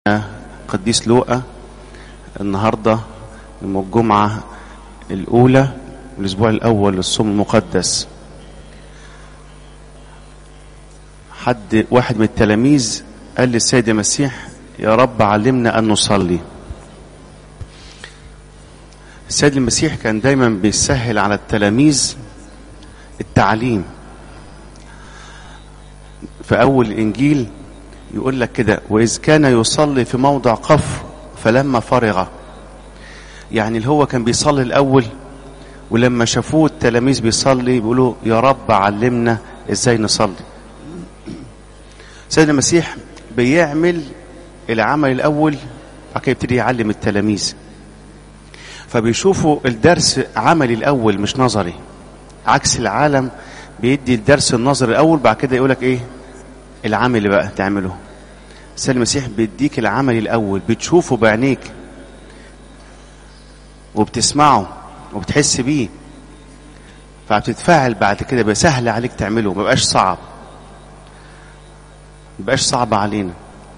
قديس لوقا النهاردة يوم الجمعة الأولى الأسبوع الأول للصوم المقدس حد واحد من التلاميذ قال للسيد المسيح يا رب علمنا أن نصلي السيد المسيح كان دايما بيسهل على التلاميذ التعليم في أول الإنجيل يقول لك كده وإذ كان يصلي في موضع قفر فلما فرغ يعني اللي هو كان بيصلي الأول ولما شافوه التلاميذ بيصلي بيقولوا يا رب علمنا ازاي نصلي سيدنا المسيح بيعمل العمل الأول بعد كده يبتدي يعلم التلاميذ فبيشوفوا الدرس عملي الأول مش نظري عكس العالم بيدي الدرس النظري الأول بعد كده يقولك إيه العمل بقى تعمله سيد المسيح بيديك العمل الأول بتشوفه بعينيك وبتسمعه وبتحس بيه فبتتفاعل بعد كده بقى سهل عليك تعمله ما بقاش صعب ما بقاش صعب علينا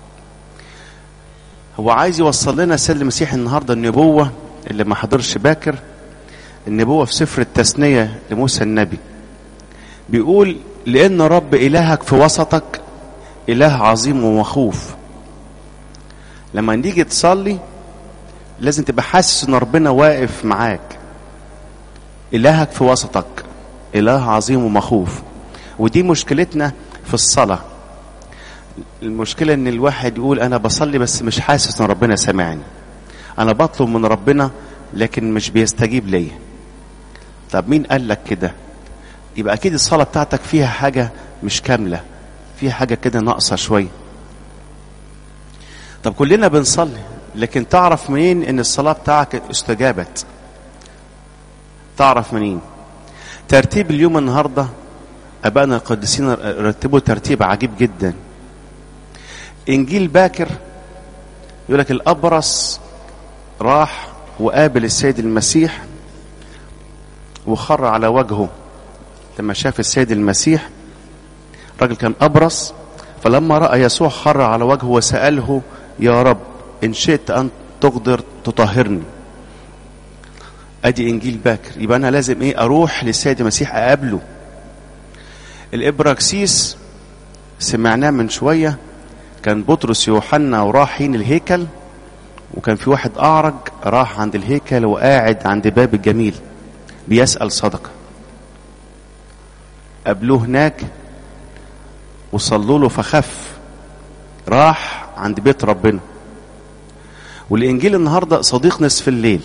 هو عايز يوصل لنا السيد المسيح النهارده النبوه اللي ما حضرش باكر النبوه في سفر التثنيه لموسى النبي بيقول لان رب الهك في وسطك اله عظيم ومخوف لما نيجي تصلي لازم تبقى حاسس ان ربنا واقف معاك الهك في وسطك اله عظيم ومخوف ودي مشكلتنا في الصلاه المشكله ان الواحد يقول انا بصلي بس مش حاسس ان ربنا سامعني انا بطلب من ربنا لكن مش بيستجيب ليا طب مين قال لك كده يبقى اكيد الصلاه بتاعتك فيها حاجه مش كامله فيها حاجه كده ناقصه شويه طب كلنا بنصلي لكن تعرف منين ان الصلاه بتاعك استجابت تعرف منين ترتيب اليوم النهارده ابائنا القديسين رتبوا ترتيب عجيب جدا انجيل باكر يقول لك الابرص راح وقابل السيد المسيح وخر على وجهه لما شاف السيد المسيح راجل كان ابرص فلما راى يسوع خر على وجهه وساله يا رب ان شئت ان تقدر تطهرني ادي انجيل باكر يبقى انا لازم ايه اروح للسيد المسيح اقابله الابراكسيس سمعناه من شويه كان بطرس يوحنا ورايحين الهيكل وكان في واحد اعرج راح عند الهيكل وقاعد عند باب الجميل بيسال صدقه قابلوه هناك وصلوا له فخف راح عند بيت ربنا والانجيل النهارده صديق نصف الليل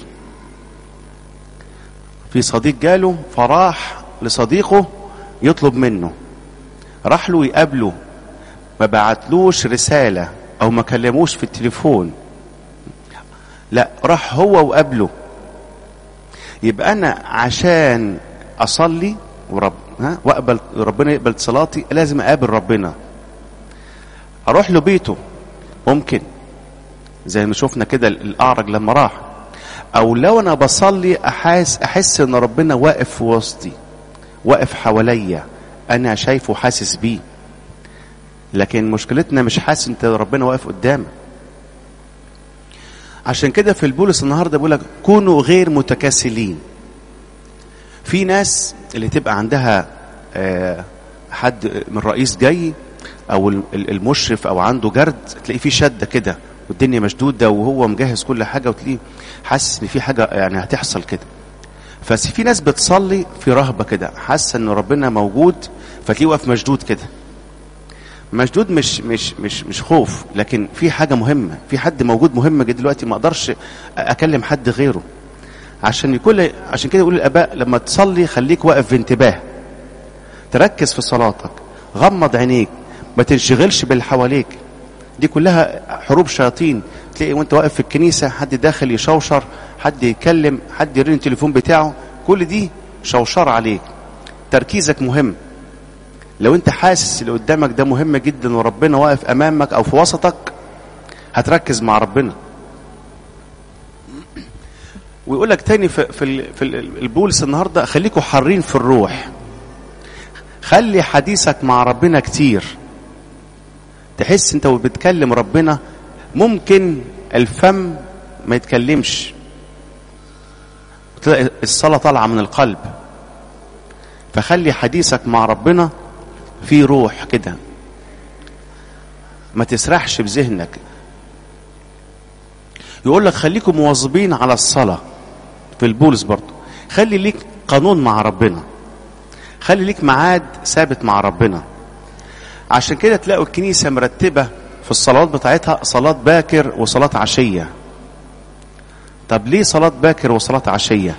في صديق جاله فراح لصديقه يطلب منه راح له يقابله ما بعتلوش رسالة أو ما كلموش في التليفون لا راح هو وقابله يبقى أنا عشان أصلي ورب ها وأقبل ربنا يقبل صلاتي لازم أقابل ربنا أروح له بيته ممكن زي ما شفنا كده الأعرج لما راح أو لو أنا بصلي أحس أحس إن ربنا واقف في وسطي واقف حواليا أنا شايفه حاسس بيه لكن مشكلتنا مش حاسس انت ربنا واقف قدامك عشان كده في البولس النهارده بيقول لك كونوا غير متكاسلين في ناس اللي تبقى عندها آه حد من رئيس جاي او المشرف او عنده جرد تلاقيه في شده كده والدنيا مشدوده وهو مجهز كل حاجه وتلاقيه حاسس ان في حاجه يعني هتحصل كده بس في ناس بتصلي في رهبه كده حاسه ان ربنا موجود فتلاقيه واقف مشدود كده مشدود مش مش مش مش خوف لكن في حاجه مهمه في حد موجود مهم جدا دلوقتي ما اقدرش اكلم حد غيره عشان يكون عشان كده يقول الاباء لما تصلي خليك واقف في انتباه تركز في صلاتك غمض عينيك ما تنشغلش باللي حواليك دي كلها حروب شياطين تلاقي وانت واقف في الكنيسه حد داخل يشوشر حد يتكلم حد يرن التليفون بتاعه كل دي شوشره عليك تركيزك مهم لو انت حاسس اللي قدامك ده مهم جدا وربنا واقف امامك او في وسطك هتركز مع ربنا ويقول لك تاني في في, في البولس النهارده خليكوا حارين في الروح خلي حديثك مع ربنا كتير تحس انت وبتكلم ربنا ممكن الفم ما يتكلمش تلاقي الصلاة طالعة من القلب فخلي حديثك مع ربنا في روح كده ما تسرحش بذهنك يقول لك خليكم مواظبين على الصلاة في البولس برضه خلي ليك قانون مع ربنا خلي ليك ميعاد ثابت مع ربنا عشان كده تلاقوا الكنيسة مرتبة في الصلوات بتاعتها صلاة باكر وصلاة عشية طب ليه صلاة باكر وصلاة عشية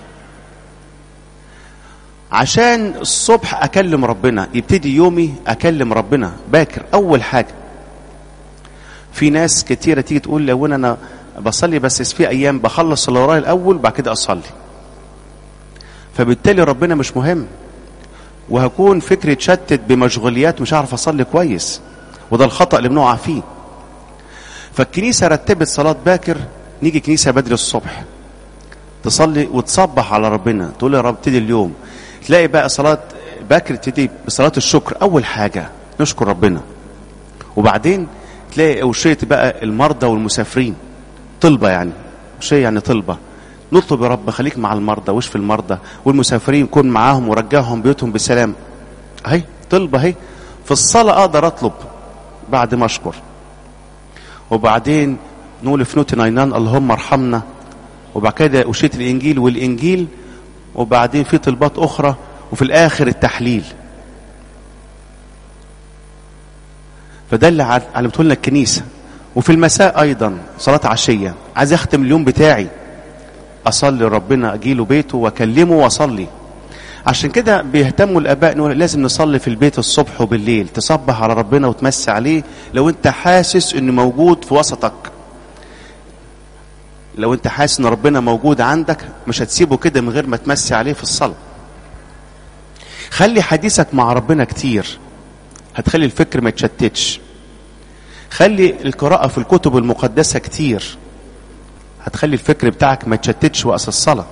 عشان الصبح أكلم ربنا يبتدي يومي أكلم ربنا باكر أول حاجة في ناس كتيرة تيجي تقول لو أنا بصلي بس في أيام بخلص اللي ورايا الأول بعد كده أصلي فبالتالي ربنا مش مهم وهكون فكري اتشتت بمشغوليات مش هعرف اصلي كويس وده الخطا اللي بنقع فيه فالكنيسه رتبت صلاه باكر نيجي كنيسه بدري الصبح تصلي وتصبح على ربنا تقول يا رب ابتدي اليوم تلاقي بقى صلاه باكر تبتدي بصلاه الشكر اول حاجه نشكر ربنا وبعدين تلاقي اوشيه بقى المرضى والمسافرين طلبه يعني شيء يعني طلبه نطلب يا رب خليك مع المرضى واشفي المرضى والمسافرين كن معاهم ورجعهم بيوتهم بسلام اهي طلبه اهي في الصلاه اقدر اطلب بعد ما اشكر وبعدين نقول في نوت ناينان اللهم ارحمنا وبعد كده أشيت الإنجيل والإنجيل وبعدين في طلبات أخرى وفي الآخر التحليل فده اللي علمته لنا الكنيسة وفي المساء أيضا صلاة عشية عايز أختم اليوم بتاعي أصلي ربنا أجيله بيته وأكلمه وأصلي عشان كده بيهتموا الآباء إنه لازم نصلي في البيت الصبح وبالليل تصبح على ربنا وتمسي عليه لو أنت حاسس إنه موجود في وسطك لو أنت حاسس إن ربنا موجود عندك مش هتسيبه كده من غير ما تمسي عليه في الصلاة خلي حديثك مع ربنا كتير هتخلي الفكر ما يتشتتش خلي القراءة في الكتب المقدسة كتير هتخلي الفكر بتاعك ما يتشتتش وقت الصلاة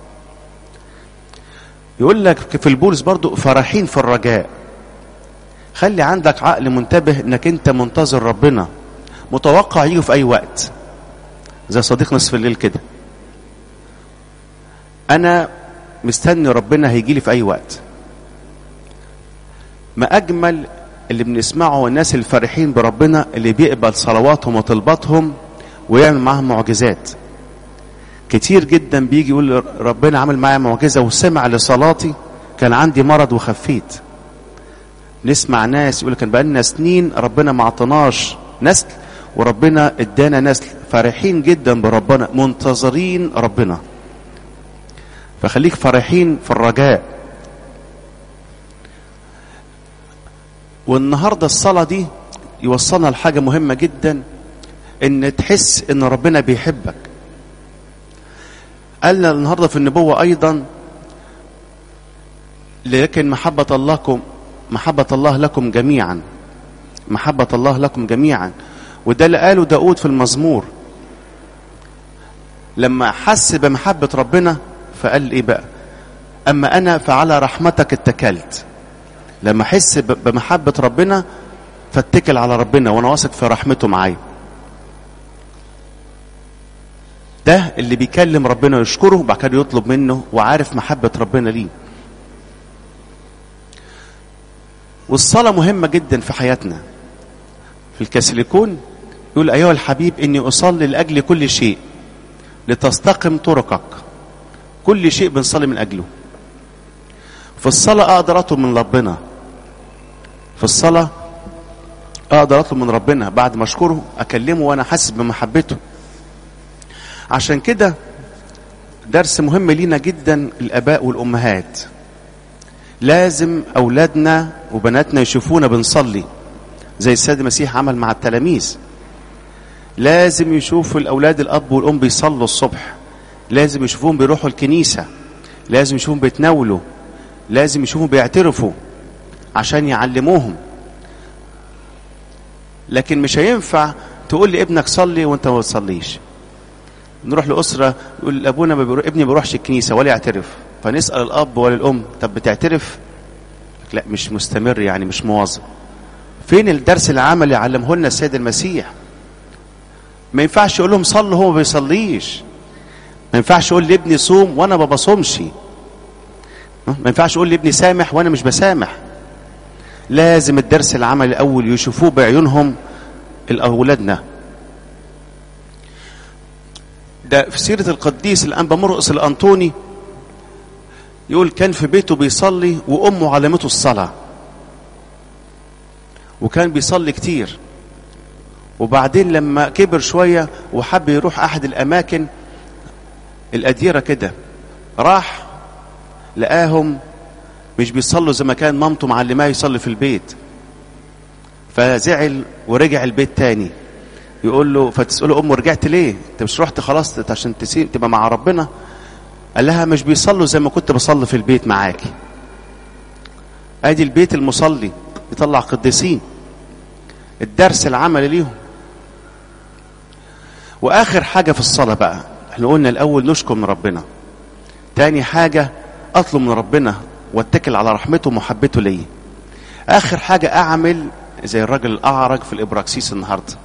يقول لك في البولس برضو فرحين في الرجاء خلي عندك عقل منتبه انك انت منتظر ربنا متوقع يجي في اي وقت زي صديق نصف الليل كده انا مستني ربنا هيجي لي في اي وقت ما اجمل اللي بنسمعه الناس الفرحين بربنا اللي بيقبل صلواتهم وطلباتهم ويعمل معاهم معجزات كتير جدا بيجي يقول ربنا عمل معايا معجزه وسمع لصلاتي كان عندي مرض وخفيت نسمع ناس يقول كان بقالنا سنين ربنا ما عطناش نسل وربنا ادانا نسل فرحين جدا بربنا منتظرين ربنا فخليك فرحين في الرجاء والنهارده الصلاه دي يوصلنا لحاجه مهمه جدا ان تحس ان ربنا بيحبك قال لنا النهارده في النبوه ايضا لكن محبه اللهكم محبه الله لكم جميعا محبه الله لكم جميعا وده اللي قاله داود في المزمور لما حس بمحبه ربنا فقال ايه بقى اما انا فعلى رحمتك اتكلت لما احس بمحبه ربنا فاتكل على ربنا وانا واثق في رحمته معايا ده اللي بيكلم ربنا يشكره وبعد كده يطلب منه وعارف محبة ربنا ليه والصلاة مهمة جدا في حياتنا في الكاسيليكون يقول أيها الحبيب إني أصلي لأجل كل شيء لتستقم طرقك كل شيء بنصلي من أجله في الصلاة أقدر أطلب من ربنا في الصلاة أقدر أطلب من ربنا بعد ما أشكره أكلمه وأنا حاسس بمحبته عشان كده درس مهم لينا جدا الاباء والامهات لازم اولادنا وبناتنا يشوفونا بنصلي زي السيد المسيح عمل مع التلاميذ لازم يشوفوا الاولاد الاب والام بيصلوا الصبح لازم يشوفوهم بيروحوا الكنيسه لازم يشوفوهم بيتناولوا لازم يشوفوهم بيعترفوا عشان يعلموهم لكن مش هينفع تقول لابنك صلي وانت ما بتصليش نروح لأسرة يقول أبونا ما بيروح ابني ما بيروحش الكنيسة ولا يعترف فنسأل الأب ولا الأم طب بتعترف؟ لا مش مستمر يعني مش مواظب فين الدرس العملي علمه لنا السيد المسيح ما ينفعش يقول لهم صلوا هو ما بيصليش ما ينفعش يقول لابني صوم وانا ما بصومش ما ينفعش يقول لابني سامح وانا مش بسامح لازم الدرس العملي الاول يشوفوه بعيونهم الاولادنا ده في سيرة القديس الأنبا مرقس الأنطوني يقول كان في بيته بيصلي وأمه علمته الصلاة وكان بيصلي كتير وبعدين لما كبر شوية وحب يروح أحد الأماكن الأديرة كده راح لقاهم مش بيصلوا زي ما كان مامته معلماه يصلي في البيت فزعل ورجع البيت تاني يقول له فتسأله أمه رجعت ليه انت مش رحت خلاص عشان تسيب تبقى مع ربنا قال لها مش بيصلوا زي ما كنت بصلي في البيت معاكي ادي البيت المصلي يطلع قديسين الدرس العملي ليهم واخر حاجة في الصلاة بقى احنا قلنا الاول نشكر من ربنا تاني حاجة اطلب من ربنا واتكل على رحمته ومحبته ليا اخر حاجة اعمل زي الراجل الاعرج في الابراكسيس النهارده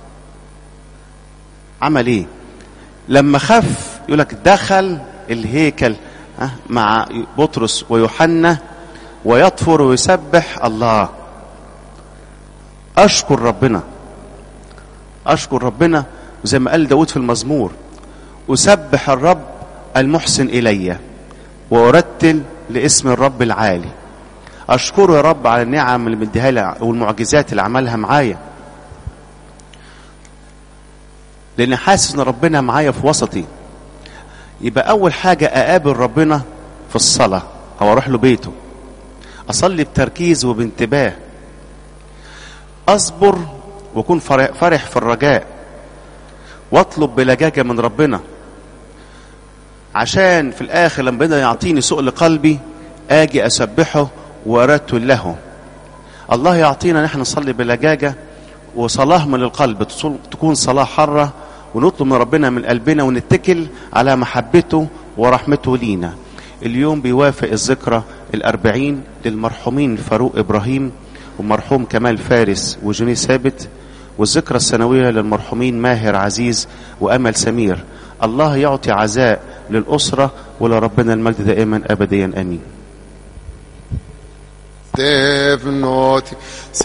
عمل ايه لما خف يقول لك دخل الهيكل مع بطرس ويوحنا ويطفر ويسبح الله اشكر ربنا اشكر ربنا زي ما قال داود في المزمور اسبح الرب المحسن الي وارتل لاسم الرب العالي اشكره يا رب على النعم اللي مديها لي والمعجزات اللي عملها معايا لان حاسس ان ربنا معايا في وسطي يبقى اول حاجه اقابل ربنا في الصلاه او اروح له بيته اصلي بتركيز وبانتباه اصبر واكون فرح في الرجاء واطلب بلجاجه من ربنا عشان في الاخر لما ربنا يعطيني سؤل قلبي اجي اسبحه وارتل له الله يعطينا نحن نصلي بلجاجه وصلاه من القلب تكون صلاه حره ونطلب من ربنا من قلبنا ونتكل على محبته ورحمته لينا اليوم بيوافق الذكرى الأربعين للمرحومين فاروق إبراهيم ومرحوم كمال فارس وجوني ثابت والذكرى السنوية للمرحومين ماهر عزيز وأمل سمير الله يعطي عزاء للأسرة ولربنا المجد دائما أبديا أمين